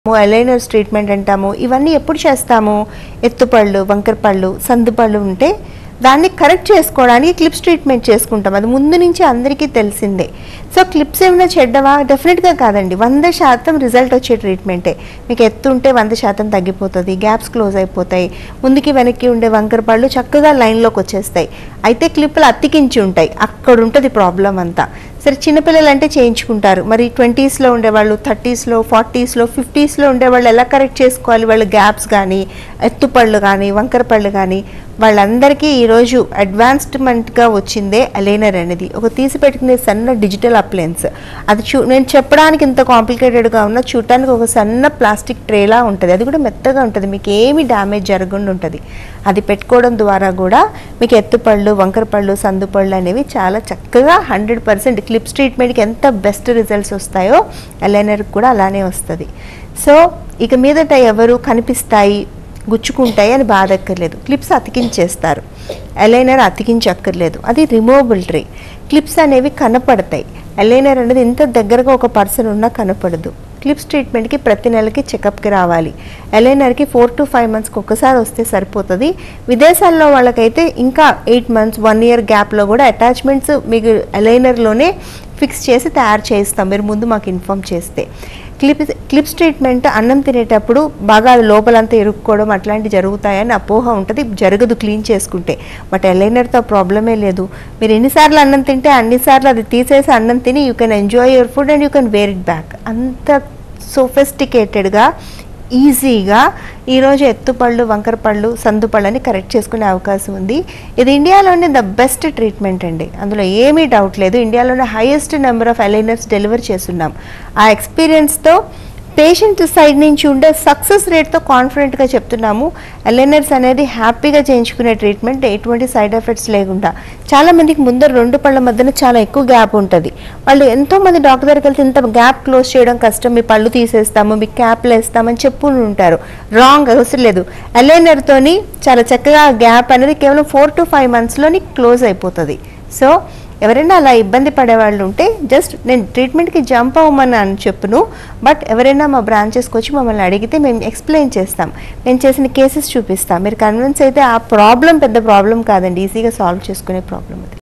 aligners treatment అంటాము ఇవన్నీ ఎప్పుడు చేస్తాము ఎత్తుపళ్ళు వంకర పళ్ళు సందు పళ్ళు ఉంటే దాన్ని కరెక్ట్ చేసుకోవడానికి క్లిప్స్ ట్రీట్మెంట్ చేసుకుంటాం అది ముందు నుంచి అందరికీ తెలిసిందే సో క్లిప్స్ ఏమైనా చెడ్డవా డెఫినెట్గా కాదండి వంద శాతం రిజల్ట్ వచ్చే ట్రీట్మెంటే మీకు ఎత్తు ఉంటే వంద శాతం తగ్గిపోతుంది గ్యాప్స్ క్లోజ్ అయిపోతాయి ముందుకి వెనక్కి ఉండే వంకర పళ్ళు చక్కగా లైన్లోకి వచ్చేస్తాయి అయితే క్లిప్పులు అతికించి ఉంటాయి అక్కడ ఉంటుంది ప్రాబ్లం అంతా సరే చిన్నపిల్లలు అంటే చేయించుకుంటారు మరి ట్వంటీస్లో ఉండేవాళ్ళు థర్టీస్లో ఫార్టీస్లో ఫిఫ్టీస్లో ఉండేవాళ్ళు ఎలా కరెక్ట్ చేసుకోవాలి వాళ్ళ గ్యాప్స్ కానీ ఎత్తుపళ్ళు కానీ వంకర పళ్ళు కానీ వాళ్ళందరికీ ఈరోజు అడ్వాన్స్డ్మెంట్గా వచ్చిందే అలైనర్ అనేది ఒక తీసి పెట్టుకునే సన్న డిజిటల్ అప్లయన్స్ అది చూ నేను చెప్పడానికి ఇంత కాంప్లికేటెడ్గా ఉన్న చూడటానికి ఒక సన్న ప్లాస్టిక్ ట్రేలా ఉంటుంది అది కూడా మెత్తగా ఉంటుంది మీకు ఏమి డ్యామేజ్ జరగకుండా ఉంటుంది అది పెట్టుకోవడం ద్వారా కూడా మీకు ఎత్తుపళ్ళు వంకర పళ్ళు సందు పళ్ళు అనేవి చాలా చక్కగా హండ్రెడ్ పర్సెంట్ క్లిప్స్ ట్రీట్మెంట్కి ఎంత బెస్ట్ రిజల్ట్స్ వస్తాయో అలైనర్కి కూడా అలానే వస్తుంది సో ఇక మీదట ఎవరు కనిపిస్తాయి గుచ్చుకుంటాయి అని బాధక్కర్లేదు క్లిప్స్ అతికించేస్తారు అలైనర్ అతికించక్కర్లేదు అది రిమూవబుల్ ట్రీ క్లిప్స్ అనేవి కనపడతాయి అలైనర్ అనేది ఇంత దగ్గరగా ఒక పర్సన్ ఉన్నా కనపడదు క్లిప్స్ ట్రీట్మెంట్కి ప్రతి నెలకి చెకప్కి రావాలి అలైనర్కి ఫోర్ టు ఫైవ్ మంత్స్కి ఒకసారి వస్తే సరిపోతుంది విదేశాల్లో వాళ్ళకైతే ఇంకా ఎయిట్ మంత్స్ వన్ ఇయర్ గ్యాప్లో కూడా అటాచ్మెంట్స్ మీకు అలైనర్లోనే ఫిక్స్ చేసి తయారు చేయిస్తాం మీరు ముందు మాకు ఇన్ఫామ్ చేస్తే క్లిప్స్ క్లిప్స్ ట్రీట్మెంట్ అన్నం తినేటప్పుడు బాగా అది లోపలంతా ఇరుక్కోవడం అట్లాంటివి జరుగుతాయని అపోహ ఉంటుంది జరగదు క్లీన్ చేసుకుంటే బట్ ఎలైనర్తో ప్రాబ్లమే లేదు మీరు ఎన్నిసార్లు అన్నం తింటే అన్నిసార్లు అది తీసేసి అన్నం తిని you can enjoy your food and you can wear it back అంత సోఫిస్టికేటెడ్గా ఈజీగా ఈరోజు ఎత్తుపళ్ళు వంకర పళ్ళు సందు పళ్ళని కరెక్ట్ చేసుకునే అవకాశం ఉంది ఇది ఇండియాలోనే ద బెస్ట్ ట్రీట్మెంట్ అండి అందులో ఏమీ డౌట్ లేదు ఇండియాలోనే highest number of aligners deliver చేస్తున్నాం ఆ ఎక్స్పీరియన్స్తో పేషెంట్ సైడ్ నుంచి ఉండే సక్సెస్ రేట్తో కాన్ఫిడెంట్గా చెప్తున్నాము అలైనర్స్ అనేది హ్యాపీగా చేయించుకునే ట్రీట్మెంట్ ఎటువంటి సైడ్ ఎఫెక్ట్స్ లేకుండా చాలా మందికి ముందర రెండు పళ్ళ మధ్యన చాలా ఎక్కువ గ్యాప్ ఉంటుంది వాళ్ళు ఎంతో మంది డాక్టర్ దగ్గరికి వెళ్తే ఇంత గ్యాప్ క్లోజ్ చేయడం కష్టం మీ పళ్ళు తీసేస్తాము మీ క్యాప్లు వేస్తామని చెప్పు ఉంటారు రాంగ్ అవసరం లేదు అలైనర్తోని చాలా చక్కగా గ్యాప్ అనేది కేవలం ఫోర్ టు ఫైవ్ మంత్స్లోని క్లోజ్ అయిపోతుంది సో ఎవరైనా అలా ఇబ్బంది పడేవాళ్ళు ఉంటే జస్ట్ నేను ట్రీట్మెంట్కి జంప్ అవ్వమని అని చెప్పును బట్ ఎవరైనా మా బ్రాంచెస్కి వచ్చి మమ్మల్ని అడిగితే మేము ఎక్స్ప్లెయిన్ చేస్తాం నేను చేసిన కేసెస్ చూపిస్తాం మీరు కన్విన్స్ అయితే ఆ ప్రాబ్లం పెద్ద ప్రాబ్లం కాదండి ఈజీగా సాల్వ్ చేసుకునే ప్రాబ్లం అది